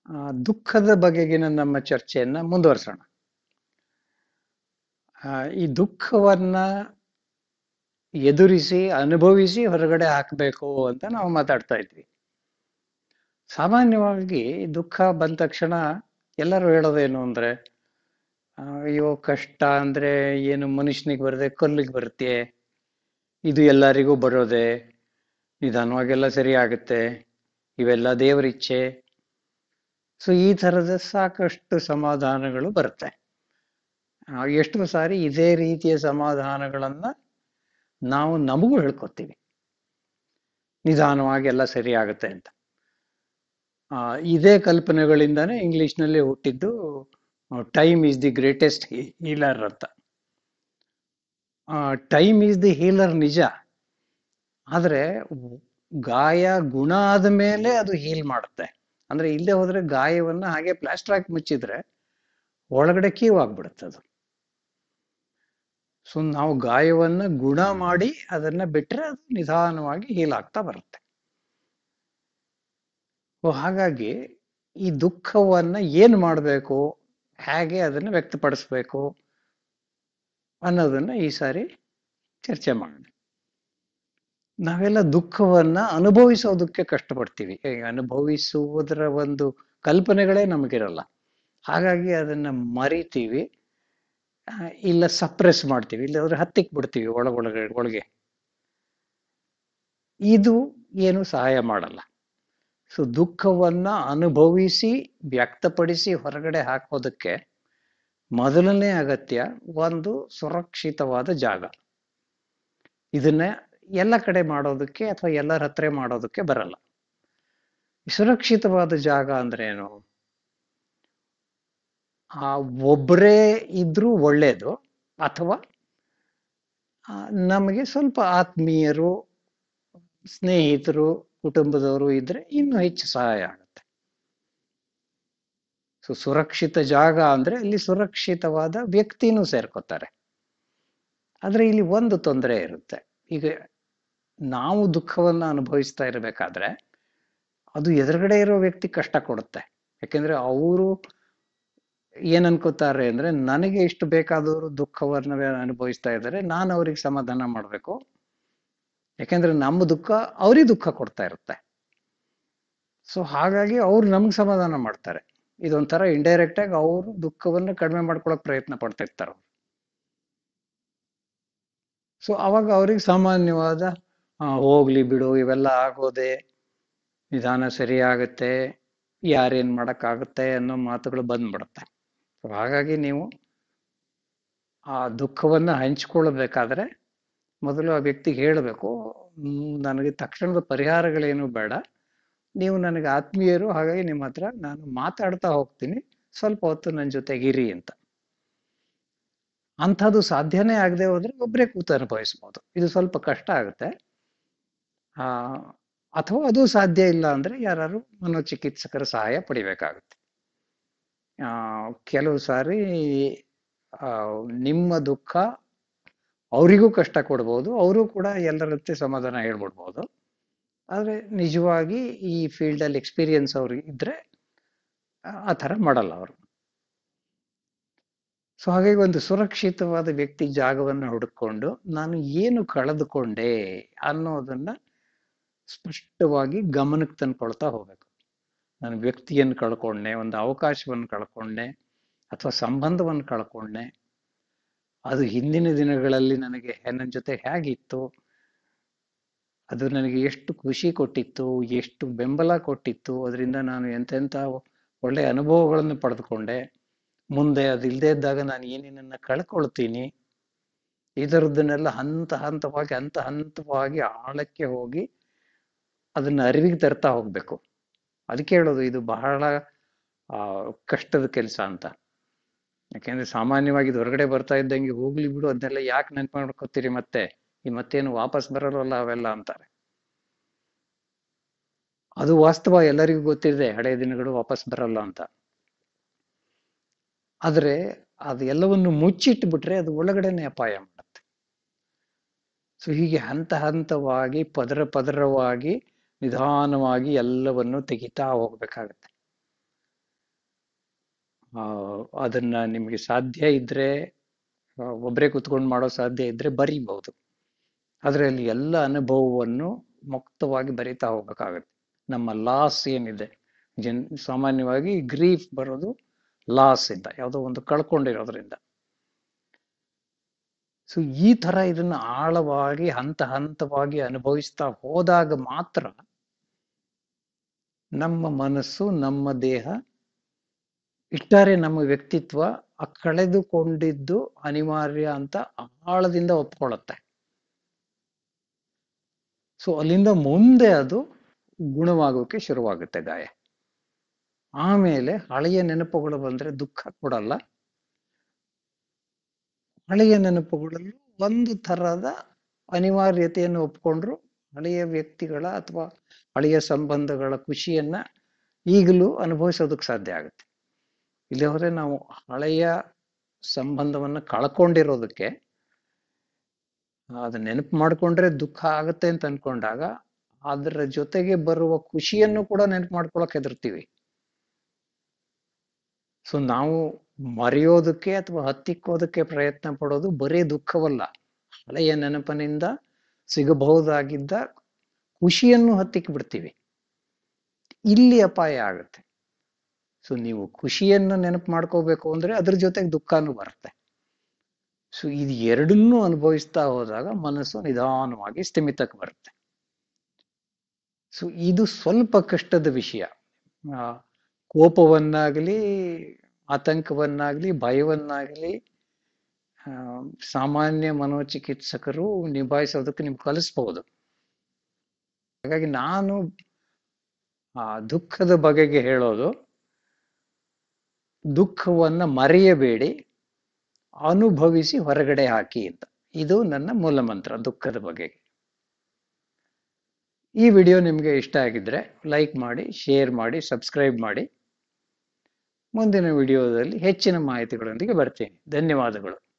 ಆ, ದುಃಖದ ಬಗೆಗಿನ ನಮ್ಮ ಚರ್ಚೆಯನ್ನ ಮುಂದುವರಿಸೋಣ ಆ, ಈ ದುಃಖವನ್ನ ಎದುರಿಸಿ ಅನುಭವಿಸಿ ಹೊರಗಡೆ ಹಾಕಬೇಕು ಅಂತ ನಾವು ಮಾತಾಡ್ತಾ ಇದ್ವಿ ಸಾಮಾನ್ಯವಾಗಿ ದುಃಖ ಬಂದ ತಕ್ಷಣ ಎಲ್ಲರೂ ಹೇಳೋದೇನು ಅಂದ್ರೆ ಆ, ಅಯ್ಯೋ ಕಷ್ಟ ಅಂದ್ರೆ ಏನು ಮನುಷ್ಯನಿಗೆ ಬರದೆ ಕಲ್ಲಿಗೆ ಬರುತ್ತೆ ಇದು ಎಲ್ಲರಿಗೂ ಬರೋದೆ ನಿಧಾನವಾಗೆಲ್ಲ ಸರಿ ಆಗುತ್ತೆ ಇವೆಲ್ಲ ದೇವರ ಇಚ್ಛೆ ಸೊ ಈ ಥರದ ಸಾಕಷ್ಟು ಸಮಾಧಾನಗಳು ಬರುತ್ತೆ ಆ, ಎಷ್ಟೋ ಸಾರಿ ಇದೇ ರೀತಿಯ ಸಮಾಧಾನಗಳನ್ನ ನಾವು ನಮಗೂ ಹೇಳ್ಕೊತೀವಿ ನಿಧಾನವಾಗಿ ಎಲ್ಲ ಸರಿ ಆಗುತ್ತೆ ಅಂತ ಆ, ಇದೇ ಕಲ್ಪನೆಗಳಿಂದಾನೇ ಇಂಗ್ಲಿಷ್ನಲ್ಲಿ ಹುಟ್ಟಿದ್ದು time is the greatest healer ಅಂತ ಟೈಮ್ ಈಸ್ ದಿ ಹೀಲರ್ ನಿಜ ಆದ್ರೆ ಗಾಯ ಗುಣ ಆದ ಮೇಲೆ ಅದು ಹೀಲ್ ಮಾಡುತ್ತೆ ಅಂದ್ರೆ ಇಲ್ಲದೆ ಹೋದ್ರೆ ಗಾಯವನ್ನ ಹಾಗೆ ಪ್ಲಾಸ್ಟರ್ ಹಾಕಿ ಮುಚ್ಚಿದ್ರೆ ಒಳಗಡೆ ಕೀವು ಆಗ್ಬಿಡುತ್ತೆ ಅದು ಸೊ ನಾವು ಗಾಯವನ್ನ ಗುಣ ಮಾಡಿ ಅದನ್ನ ಬಿಟ್ರೆ ಅದು ನಿಧಾನವಾಗಿ ಹೀಲ್ ಆಗ್ತಾ ಬರುತ್ತೆ ಓ ಹಾಗಾಗಿ ಈ ದುಃಖವನ್ನ ಏನ್ ಮಾಡಬೇಕು ಹೇಗೆ ಅದನ್ನ ವ್ಯಕ್ತಪಡಿಸ್ಬೇಕು ಅನ್ನೋದನ್ನ ಈ ಸಾರಿ ಚರ್ಚೆ ಮಾಡೋಣ ನಾವೆಲ್ಲ ದುಃಖವನ್ನ ಅನುಭವಿಸೋದಕ್ಕೆ ಕಷ್ಟಪಡ್ತೀವಿ ಈ ಅನುಭವಿಸುವುದರ ಒಂದು ಕಲ್ಪನೆಗಳೇ ನಮಗಿರಲ್ಲ ಹಾಗಾಗಿ ಅದನ್ನ ಮರಿತೀವಿ ಆ, ಇಲ್ಲ ಸಪ್ರೆಸ್ ಮಾಡ್ತೀವಿ ಇಲ್ಲಾಂದ್ರೆ ಹತ್ತಿಕ್ ಬಿಡ್ತೀವಿ ಒಳಗೊಳಗೆ ಒಳಗೆ ಇದು ಏನು ಸಹಾಯ ಮಾಡಲ್ಲ ಸೊ ದುಃಖವನ್ನ ಅನುಭವಿಸಿ ವ್ಯಕ್ತಪಡಿಸಿ ಹೊರಗಡೆ ಹಾಕೋದಕ್ಕೆ ಮೊದಲನೇ ಅಗತ್ಯ ಒಂದು ಸುರಕ್ಷಿತವಾದ ಜಾಗ ಇದನ್ನ ಎಲ್ಲ ಕಡೆ ಮಾಡೋದಕ್ಕೆ ಅಥವಾ ಎಲ್ಲರ ಹತ್ರ ಮಾಡೋದಕ್ಕೆ ಬರಲ್ಲ ಸುರಕ್ಷಿತವಾದ ಜಾಗ ಅಂದ್ರೆ ಏನು ಆ ಒಬ್ಬರೇ ಇದ್ರೂ ಒಳ್ಳೇದು ಅಥವಾ ಆ, ನಮಗೆ ಸ್ವಲ್ಪ ಆತ್ಮೀಯರು ಸ್ನೇಹಿತರು ಕುಟುಂಬದವರು ಇದ್ರೆ ಇನ್ನೂ ಹೆಚ್ಚು ಸಹಾಯ ಆಗುತ್ತೆ ಸೊ ಸುರಕ್ಷಿತ ಜಾಗ ಅಂದ್ರೆ ಅಲ್ಲಿ ಸುರಕ್ಷಿತವಾದ ವ್ಯಕ್ತಿನೂ ಸೇರ್ಕೋತಾರೆ ಆದ್ರೆ ಇಲ್ಲಿ ಒಂದು ತೊಂದರೆ ಇರುತ್ತೆ ಈಗ ನಾವು ದುಃಖವನ್ನ ಅನುಭವಿಸ್ತಾ ಇರಬೇಕಾದ್ರೆ ಅದು ಎದುರುಗಡೆ ಇರೋ ವ್ಯಕ್ತಿ ಕಷ್ಟ ಕೊಡುತ್ತೆ ಯಾಕೆಂದ್ರೆ ಅವರು ಏನ್ ಅನ್ಕೋತಾರೆ ಅಂದ್ರೆ ನನಗೆ ಇಷ್ಟು ಬೇಕಾದವರು ದುಃಖವನ್ನ ಅನುಭವಿಸ್ತಾ ಇದ್ದಾರೆ ನಾನು ಅವ್ರಿಗೆ ಸಮಾಧಾನ ಮಾಡ್ಬೇಕು ಯಾಕೆಂದ್ರೆ ನಮ್ಮ ದುಃಖ ಅವ್ರಿಗೆ ದುಃಖ ಕೊಡ್ತಾ ಇರುತ್ತೆ ಸೊ ಹಾಗಾಗಿ ಅವ್ರು ನಮ್ಗೆ ಸಮಾಧಾನ ಮಾಡ್ತಾರೆ ಇದೊಂಥರ ಇಂಡೈರೆಕ್ಟ್ ಆಗಿ ಅವರು ದುಃಖವನ್ನ ಕಡಿಮೆ ಮಾಡ್ಕೊಳಕ್ ಪ್ರಯತ್ನ ಪಡ್ತಾ ಇರ್ತಾರೆ ಅವ್ರು. ಸೊ ಅವಾಗ ಅವ್ರಿಗೆ ಸಾಮಾನ್ಯವಾದ ಆ, ಹೋಗ್ಲಿ ಬಿಡು ಇವೆಲ್ಲ ಆಗೋದೆ ನಿಧಾನ ಸರಿ ಆಗುತ್ತೆ ಯಾರೇನ್ ಮಾಡಕ್ಕಾಗುತ್ತೆ ಅನ್ನೋ ಮಾತುಗಳು ಬಂದ್ಬಿಡುತ್ತೆ ಸೊ ಹಾಗಾಗಿ ನೀವು ಆ ದುಃಖವನ್ನ ಹಂಚ್ಕೊಳ್ಬೇಕಾದ್ರೆ ಮೊದಲು ಆ ವ್ಯಕ್ತಿಗೆ ಹೇಳಬೇಕು ನನಗೆ ತಕ್ಷಣದ ಪರಿಹಾರಗಳೇನು ಬೇಡ ನೀವು ನನಗೆ ಆತ್ಮೀಯರು ಹಾಗಾಗಿ ನಿಮ್ಮ ಹತ್ರ ನಾನು ಮಾತಾಡ್ತಾ ಹೋಗ್ತೀನಿ ಸ್ವಲ್ಪ ಹೊತ್ತು ನನ್ನ ಜೊತೆಗಿರಿ ಅಂತ ಅಂಥದ್ದು ಸಾಧ್ಯನೇ ಆಗದೆ ಹೋದ್ರೆ ಒಬ್ಬರೇ ಕೂತು ಅನುಭವಿಸ್ಬೋದು ಇದು ಸ್ವಲ್ಪ ಕಷ್ಟ ಆಗುತ್ತೆ ಆ ಅಥವಾ ಅದು ಸಾಧ್ಯ ಇಲ್ಲ ಅಂದ್ರೆ ಯಾರು ಮನೋಚಿಕಿತ್ಸಕರ ಸಹಾಯ ಪಡಿಬೇಕಾಗುತ್ತೆ ಆ ಕೆಲವು ಸಾರಿ ಆ ನಿಮ್ಮ ದುಃಖ ಅವರಿಗೂ ಕಷ್ಟ ಕೊಡ್ಬೋದು ಅವರು ಕೂಡ ಎಲ್ಲರಂತೆ ಸಮಾಧಾನ ಹೇಳ್ಬಿಡ್ಬೋದು ಆದ್ರೆ ನಿಜವಾಗಿ ಈ ಫೀಲ್ಡ್ ಅಲ್ಲಿ ಎಕ್ಸ್ಪೀರಿಯನ್ಸ್ ಅವ್ರಿಗೆ ಇದ್ರೆ ಆ- ಆ ಥರ ಮಾಡಲ್ಲ ಅವರು ಸೊ ಹಾಗಾಗಿ ಒಂದು ಸುರಕ್ಷಿತವಾದ ವ್ಯಕ್ತಿ ಜಾಗವನ್ನು ಹುಡುಕೊಂಡು ನಾನು ಏನು ಕಳೆದುಕೊಂಡೆ ಅನ್ನೋದನ್ನ ಸ್ಪಷ್ಟವಾಗಿ ಗಮನಕ್ಕೆ ತಂದ್ಕೊಳ್ತಾ ಹೋಗ್ಬೇಕು ನಾನು ವ್ಯಕ್ತಿಯನ್ನು ಕಳ್ಕೊಂಡೆ ಒಂದು ಅವಕಾಶವನ್ನು ಕಳ್ಕೊಂಡೆ ಅಥವಾ ಸಂಬಂಧವನ್ನು ಕಳ್ಕೊಂಡೆ ಅದು ಹಿಂದಿನ ದಿನಗಳಲ್ಲಿ ನನಗೆ ನನ್ನ ಜೊತೆ ಹೇಗಿತ್ತು ಅದು ನನಗೆ ಎಷ್ಟು ಖುಷಿ ಕೊಟ್ಟಿತ್ತು ಎಷ್ಟು ಬೆಂಬಲ ಕೊಟ್ಟಿತ್ತು ಅದರಿಂದ ನಾನು ಎಂತೆಂಥ ಒಳ್ಳೆ ಅನುಭವಗಳನ್ನು ಪಡೆದುಕೊಂಡೆ ಮುಂದೆ ಅದು ಇಲ್ಲದೆ ಇದ್ದಾಗ ನಾನು ಏನೇನನ್ನ ಕಳ್ಕೊಳ್ತೀನಿ ಇದರದ್ದನ್ನೆಲ್ಲ ಹಂತ ಹಂತವಾಗಿ ಹಂತ ಹಂತವಾಗಿ ಆಳಕ್ಕೆ ಹೋಗಿ ಅದನ್ನ ಅರಿವಿಗೆ ತರ್ತಾ ಹೋಗ್ಬೇಕು ಅದಕ್ಕೆ ಹೇಳೋದು ಇದು ಬಹಳ ಆ ಕಷ್ಟದ ಕೆಲಸ ಅಂತ ಯಾಕೆಂದ್ರೆ ಸಾಮಾನ್ಯವಾಗಿ ಇದು ಹೊರಗಡೆ ಬರ್ತಾ ಇದ್ದಂಗೆ ಹೋಗ್ಲಿ ಬಿಡು ಅದನ್ನೆಲ್ಲ ಯಾಕೆ ನೆನ್ಪು ಮಾಡ್ಕೊತೀರಿ ಮತ್ತೆ ಈ ಮತ್ತೇನು ವಾಪಸ್ ಬರಲ್ವಲ್ಲ ಅವೆಲ್ಲ ಅಂತಾರೆ ಅದು ವಾಸ್ತವ ಎಲ್ಲರಿಗೂ ಗೊತ್ತಿದೆ ಹಳೆ ದಿನಗಳು ವಾಪಸ್ ಬರಲ್ಲ ಅಂತ ಆದ್ರೆ ಅದು ಎಲ್ಲವನ್ನು ಮುಚ್ಚಿಟ್ಟು ಬಿಟ್ರೆ ಅದು ಒಳಗಡೆನೆ ಅಪಾಯ ಮಾಡುತ್ತೆ ಸೊ ಹೀಗೆ ಹಂತ ಹಂತವಾಗಿ ಪದರ ಪದರವಾಗಿ ನಿಧಾನವಾಗಿ ಎಲ್ಲವನ್ನು ತೆಗಿತಾ ಹೋಗ್ಬೇಕಾಗತ್ತೆ ಆ, ಅದನ್ನ ನಿಮಗೆ ಸಾಧ್ಯ ಇದ್ರೆ ಆ, ಒಬ್ರೇ ಕುತ್ಕೊಂಡು ಮಾಡೋ ಸಾಧ್ಯ ಇದ್ರೆ ಬರೀಬಹುದು ಅದರಲ್ಲಿ ಎಲ್ಲ ಅನುಭವವನ್ನು ಮುಕ್ತವಾಗಿ ಬರಿತಾ ಹೋಗ್ಬೇಕಾಗತ್ತೆ ನಮ್ಮ ಲಾಸ್ ಏನಿದೆ ಜನ್ ಸಾಮಾನ್ಯವಾಗಿ ಗ್ರೀಫ್ ಬರೋದು ಲಾಸ್ ಇಂದ ಯಾವುದೋ ಒಂದು ಕಳ್ಕೊಂಡಿರೋದ್ರಿಂದ ಸೊ ಈ ತರ ಇದನ್ನ ಆಳವಾಗಿ ಹಂತ ಹಂತವಾಗಿ ಅನುಭವಿಸ್ತಾ ಹೋದಾಗ ಮಾತ್ರ ನಮ್ಮ ಮನಸ್ಸು ನಮ್ಮ ದೇಹ ಇಟ್ಟಾರೆ ನಮ್ಮ ವ್ಯಕ್ತಿತ್ವ ಆ ಕಳೆದುಕೊಂಡಿದ್ದು ಅನಿವಾರ್ಯ ಅಂತ ಆಳದಿಂದ ಒಪ್ಕೊಳ್ಳುತ್ತೆ ಸೊ ಅಲ್ಲಿಂದ ಮುಂದೆ ಅದು ಗುಣವಾಗೋಕೆ ಶುರುವಾಗುತ್ತೆ ಗಾಯ ಆಮೇಲೆ ಹಳೆಯ ನೆನಪುಗಳು ಬಂದ್ರೆ ದುಃಖ ಕೊಡಲ್ಲ ಹಳೆಯ ನೆನಪುಗಳಲ್ಲಿ ಒಂದು ತರದ ಅನಿವಾರ್ಯತೆಯನ್ನು ಒಪ್ಕೊಂಡ್ರು ಹಳೆಯ ವ್ಯಕ್ತಿಗಳ ಅಥವಾ ಹಳೆಯ ಸಂಬಂಧಗಳ ಖುಷಿಯನ್ನ ಈಗಲೂ ಅನುಭವಿಸೋದಕ್ಕೆ ಸಾಧ್ಯ ಆಗುತ್ತೆ ಇಲ್ಲಿ ಹೋದ್ರೆ ನಾವು ಹಳೆಯ ಸಂಬಂಧವನ್ನ ಕಳ್ಕೊಂಡಿರೋದಕ್ಕೆ ಅದನ್ನ ನೆನಪು ಮಾಡ್ಕೊಂಡ್ರೆ ದುಃಖ ಆಗುತ್ತೆ ಅಂತ ಅನ್ಕೊಂಡಾಗ ಅದರ ಜೊತೆಗೆ ಬರುವ ಖುಷಿಯನ್ನು ಕೂಡ ನೆನಪು ಮಾಡ್ಕೊಳಕ್ ಹೆದರ್ತೀವಿ ಸೊ ನಾವು ಮರೆಯೋದಕ್ಕೆ ಅಥವಾ ಹತ್ತಿಕ್ಕೋದಕ್ಕೆ ಪ್ರಯತ್ನ ಪಡೋದು ಬರೀ ದುಃಖವಲ್ಲ ಹಳೆಯ ನೆನಪಿನಿಂದ ಸಿಗಬಹುದಾಗಿದ್ದ ಖುಷಿಯನ್ನು ಹತ್ತಿಕ್ ಬಿಡ್ತೀವಿ ಇಲ್ಲಿ ಅಪಾಯ ಆಗುತ್ತೆ ಸೊ ನೀವು ಖುಷಿಯನ್ನು ನೆನಪು ಮಾಡ್ಕೋಬೇಕು ಅಂದ್ರೆ ಅದ್ರ ಜೊತೆಗೆ ದುಃಖನೂ ಬರುತ್ತೆ ಸೊ ಇದು ಎರಡನ್ನೂ ಅನುಭವಿಸ್ತಾ ಹೋದಾಗ ಮನಸ್ಸು ನಿಧಾನವಾಗಿ ಸ್ಥಿಮಿತಕ್ಕೆ ಬರುತ್ತೆ ಸೊ ಇದು ಸ್ವಲ್ಪ ಕಷ್ಟದ ವಿಷಯ ಆ, ಕೋಪವನ್ನಾಗ್ಲಿ ಆತಂಕವನ್ನಾಗ್ಲಿ ಭಯವನ್ನಾಗ್ಲಿ ಆ, ಸಾಮಾನ್ಯ ಮನೋಚಿಕಿತ್ಸಕರು ನಿಭಾಯಿಸೋದಕ್ಕೆ ನಿಮ್ಗೆ ಕಲಿಸ್ಬಹುದು ಹಾಗಾಗಿ ನಾನು ಆ ದುಃಖದ ಬಗೆಗೆ ಹೇಳೋದು ದುಃಖವನ್ನ ಮರೆಯಬೇಡಿ ಅನುಭವಿಸಿ ಹೊರಗಡೆ ಹಾಕಿ ಅಂತ ಇದು ನನ್ನ ಮೂಲ ಮಂತ್ರ ದುಃಖದ ಬಗೆಗೆ ಈ ವಿಡಿಯೋ ನಿಮಗೆ ಇಷ್ಟ ಆಗಿದ್ರೆ ಲೈಕ್ ಮಾಡಿ ಶೇರ್ ಮಾಡಿ ಸಬ್ಸ್ಕ್ರೈಬ್ ಮಾಡಿ ಮುಂದಿನ ವಿಡಿಯೋದಲ್ಲಿ ಹೆಚ್ಚಿನ ಮಾಹಿತಿಗಳೊಂದಿಗೆ ಬರ್ತೀನಿ ಧನ್ಯವಾದಗಳು